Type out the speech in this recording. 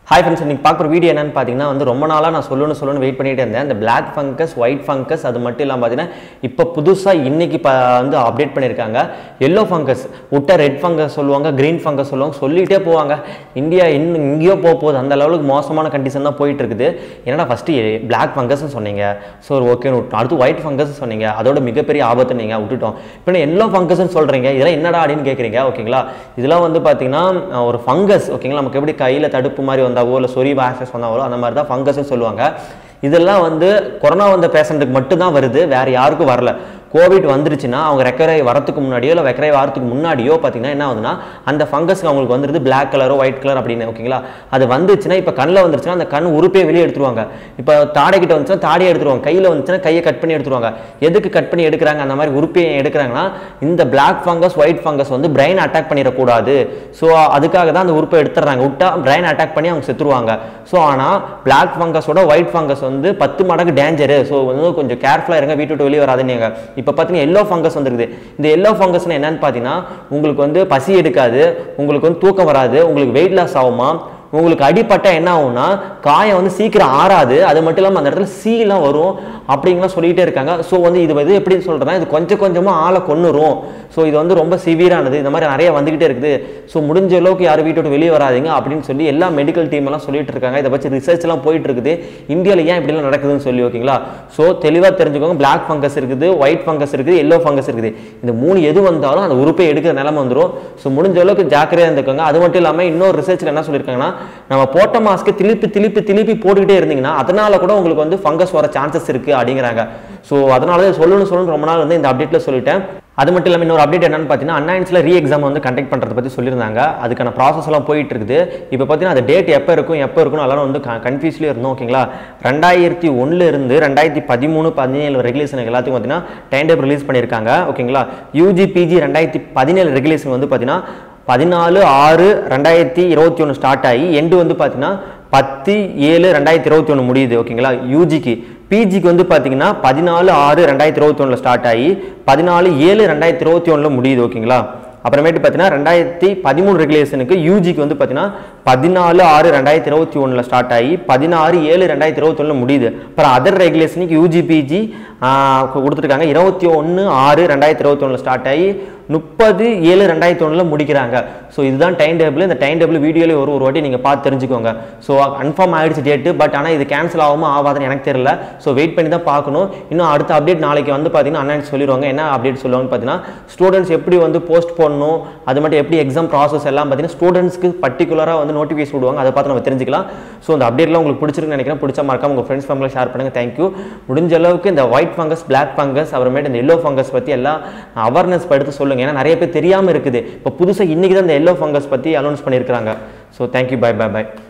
hi friends இன்னைக்கு பார்க்குற video என்னன்னு பார்த்தீங்கன்னா வந்து ரொம்ப நாளாக நான் சொல்லணும்னு சொல்லணும்னு வெயிட் பண்ணிட்டு இருந்தேன் இந்த Black ஃபங்கஸ் ஒயிட் ஃபங்கஸ் அது மட்டும் இல்லாமல் பார்த்தீங்கன்னா இப்போ புதுசாக இன்னைக்கு ப வந்து அப்டேட் பண்ணியிருக்காங்க எல்லோ ஃபங்கஸ் விட்ட ரெட் ஃபங்கஸ் சொல்லுவாங்க க்ரீன் ஃபங்கஸ் சொல்லுவாங்க சொல்லிகிட்டே போவாங்க இந்தியா இன்னும் எங்கேயோ போக போகுது அந்த லெவலுக்கு மோசமான கண்டிஷன் தான் போயிட்டு இருக்குது என்னடா ஃபஸ்ட்டு Black ஃபங்கஸ்னு சொன்னீங்க ஸோ ஓகேன்னு விட்டோம் அடுத்து ஒயிட் ஃபங்கஸ் சொன்னீங்க அதோட மிகப்பெரிய ஆபத்து நீங்கள் விட்டுட்டோம் இப்போ எல்லோ ஃபங்கஸ்னு சொல்கிறீங்க இதெல்லாம் என்னடா அப்படின்னு கேட்குறீங்க ஓகேங்களா இதெல்லாம் வந்து பார்த்தீங்கன்னா அஹ், ஒரு ஃபங்கஸ் ஓகேங்களா நமக்கு எப்படி கையில் தடுப்பு மாதிரி வந்தாவோ இல்லை சொறி வாஷஸ் வந்தாவோ அந்த மாதிரி தான் ஃபங்கஸ்னு சொல்லுவாங்க இதெல்லாம் வந்து கொரோனா வந்த பேஷண்ட்டுக்கு மட்டும்தான் வருது வேற யாருக்கும் வரல கோவிட் வந்துருச்சுன்னா அவங்க ரெக்கரை வரத்துக்கு முன்னாடியோ இல்லை ரெக்கரை வரத்துக்கு முன்னாடியோ பார்த்தீங்கன்னா என்ன ஆகுதுன்னா அந்த ஃபங்கஸ்க்கு அவங்களுக்கு வந்துருது Black கலரோ ஒயிட் கலர் அப்படின்னு ஓகேங்களா அது வந்துச்சுன்னா இப்போ கண்ணில் வந்துருச்சுன்னா அந்த கண் உறுப்பே வெளியே எடுத்துருவாங்க இப்போ தாடைக்கிட்ட வந்துச்சுன்னா தாடியை எடுத்துருவாங்க கையில் வந்துச்சுன்னா கையை கட் பண்ணி எடுத்துருவாங்க எதுக்கு கட் பண்ணி எடுக்கிறாங்க அந்த மாதிரி உறுப்பை எடுக்கிறாங்கன்னா இந்த Black ஃபங்கஸ் ஒயிட் ஃபங்கஸ் வந்து பிரெயின் அட்டாக் பண்ணிடக்கூடாது ஸோ அதுக்காக தான் அந்த உறுப்பை எடுத்துடுறாங்க விட்டா பிரெயின் அட்டாக் பண்ணி அவங்க செத்துருவாங்க ஸோ ஆனால் Black ஃபங்கஸோட ஒயிட் ஃபங்கஸ் வந்து பத்து மடங்கு டேஞ்சரு ஸோ வந்து கொஞ்சம் கேர்ஃபுல்லாக இருங்க வீட்டு விட்டு வெளியே வராதுன்னு இப்போ பார்த்தீங்கன்னா எல்லோ ஃபங்கஸ் வந்துருக்குது இந்த எல்லோ ஃபங்கஸ்னு என்னன்னு பார்த்தீங்கன்னா உங்களுக்கு வந்து பசி எடுக்காது உங்களுக்கு வந்து தூக்கம் வராது உங்களுக்கு வெயிட் லாஸ் ஆகுமா உங்களுக்கு அடிப்பட்டா என்ன ஆகும்னா காயம் வந்து சீக்கிரம் ஆறாது அது மட்டும் இல்லாமல் அந்த இடத்துல சீலாம் வரும் அப்படிங்கலாம் சொல்லிகிட்டே இருக்காங்க ஸோ வந்து இது வந்து எப்படி சொல்கிறேன்னா இது கொஞ்சம் கொஞ்சமாக ஆளை கொன்னுரும் ஸோ இது வந்து ரொம்ப சிவியரானது இந்த மாதிரி நிறைய வந்துக்கிட்டே இருக்குது ஸோ முடிஞ்ச அளவுக்கு யாரும் வீட்டை விட்டு வெளியே வராதீங்க அப்படின்னு சொல்லி எல்லா மெடிக்கல் டீம் எல்லாம் சொல்லிட்டு இருக்காங்க இதை பற்றி ரிசர்ச்லாம் போயிட்டு இருக்குது இந்தியாவில் ஏன் இப்படிலாம் நடக்குதுன்னு சொல்லி ஓகேங்களா ஸோ தெளிவாக தெரிஞ்சுக்கோங்க Black ஃபங்கஸ் இருக்குது ஒயிட் ஃபங்கஸ் இருக்குது எல்லோ ஃபங்கஸ் இருக்குது இந்த மூணு எது வந்தாலும் அந்த உறுப்பை எடுக்கிற நிலைமை வந்துடும் ஸோ முடிஞ்ச அளவுக்கு ஜாக்கிரதையாக இருந்துக்கோங்க அது மட்டும் இல்லாமல் இன்னொரு ரிசர்ச்சில் என்ன சொல்லியிருக்காங்கன்னா நம்ம போட்ட மாஸ்க்கு திருப்பி திருப்பி திருப்பி போட்டுக்கிட்டே இருந்தீங்கன்னா அதனால கூட உங்களுக்கு வந்து ஃபங்கஸ் வர சான்சஸ் இருக்குது அப்படிங்கிறாங்க ஸோ அதனால தான் சொல்லணும் சொல்லணும் ரொம்ப நாள் வந்து இந்த அப்டேட்டில் சொல்லிட்டேன் அது மட்டும் இல்லாமல் இன்னொரு அப்டேட் என்னன்னு பார்த்தீங்கன்னா அன்னைன்ஸில் ரீ எக்ஸாம் வந்து கண்டக்ட் பண்ணுறத பற்றி சொல்லியிருந்தாங்க அதுக்கான ப்ராசஸ் எல்லாம் போயிட்டு இருக்குது இப்போ பார்த்தீங்கன்னா அந்த டேட் எப்போ இருக்கும் எப்போ இருக்கும் எல்லாரும் வந்து கன்ஃபியூஸ்லேயே இருந்தோம் ஓகேங்களா ரெண்டாயிரத்தி ஒன்றுல இருந்து ரெண்டாயிரத்தி பதிமூணு பதினேழு ரெகுலேஷன் எல்லாத்தையும் பார்த்தீங்கன்னா டைம் டேபிள் ரிலீஸ் பண்ணியிருக்காங்க ஓகேங்களா யூஜி பிஜி ரெண்டாயிரத்தி பதினேழு ரெகுலேஷன் வந்து பார்த்தீங்கன்னா பதினாலு ஆறு ரெண்டாயிரத்தி இருபத்தி ஒன்று ஸ்டார்ட் ஆகி எண்டு வந்து பார்த்தீங்கன்னா பத்து ஏழு ரெண்டாயிரத்தி இருபத்தி ஒன்று முடியுது ஓகேங்களா யூஜிக்கு பிஜிக்கு வந்து பார்த்தீங்கன்னா பதினாலு ஆறு ரெண்டாயிரத்தி இருபத்தி ஒன்றில் ஸ்டார்ட் ஆகி பதினாலு ஏழு ரெண்டாயிரத்தி இருபத்தி ஒன்றில் முடியுது ஓகேங்களா அப்புறமேட்டு பார்த்தீங்கன்னா ரெண்டாயிரத்தி பதிமூணு ரெகுலேஷனுக்கு யூஜிக்கு வந்து பார்த்தீங்கன்னா பதினாலு ஆறு ரெண்டாயிரத்தி இருபத்தி ஒன்றில் ஸ்டார்ட் ஆகி பதினாறு ஏழு ரெண்டாயிரத்தி இருபத்தி ஒன்றில் முடியுது அப்புறம் அதர் ரெகுலேஷனுக்கு யூஜி பிஜி கொடுத்துருக்காங்க இருபத்தி ஒன்று ஆறு ரெண்டாயிரத்தி இருபத்தி ஒன்றில் ஸ்டார்ட் ஆகி முப்பது ஏழு ரெண்டாயிரத்தி ஒன்றில் முடிக்கிறாங்க ஸோ இதுதான் டைம் டேபிள் இந்த டைம் டேபிள் வீடியோவில் ஒரு ஒரு வாட்டி நீங்கள் பார்த்து தெரிஞ்சுக்கோங்க ஸோ கன்ஃபார்ம் ஆயிடுச்சு டேட்டு பட் ஆனால் இது கேன்சல் ஆகுமா ஆகாதுன்னு எனக்கு தெரியல ஸோ வெயிட் பண்ணி தான் பார்க்கணும் இன்னும் அடுத்த அப்டேட் நாளைக்கு வந்து பார்த்தீங்கன்னா அண்ணன் சொல்லிடுவாங்க என்ன அப்டேட் சொல்லுவாங்கன்னு பார்த்தீங்கன்னா ஸ்டூடெண்ட்ஸ் எப்படி வந்து போஸ்ட் பண்ணணும் அது மட்டும் எப்படி எக்ஸாம் ப்ராசஸ் எல்லாம் பார்த்தீங்கன்னா ஸ்டூடெண்ட்ஸ்க்கு பர்டிகுலராக வந்து நோட்டிஃபிகேஷன் விடுவாங்க அதை பார்த்து நம்ம தெரிஞ்சுக்கலாம் ஸோ இந்த அப்டேட்லாம் உங்களுக்கு பிடிச்சிருக்குன்னு நினைக்கிறேன் பிடிச்ச மறக்காம உங்கள் ஃப்ரெண்ட்ஸ் ஃபேமிலியில் ஷேர் பண்ணுங்கள் தேங்க்யூ முடிஞ்ச அளவுக்கு இந்த ஒயிட் ஃபங்கஸ் Black ஃபங்கஸ் அப்புறமேட்டு இந்த எல்லோ ஃபங்கஸ் பற்றி எல்லாம் அவேர்னஸ் எடுத்து சொல்லுங்கள் ஏன்னா நிறைய பேர் தெரியாமல் இருக்குது இப்போ புதுசாக இன்றைக்கி தான் இந்த எல்லோ ஃபங்கஸ் பற்றி அனௌன்ஸ் பண்ணியிருக்காங்க so thank you bye bye by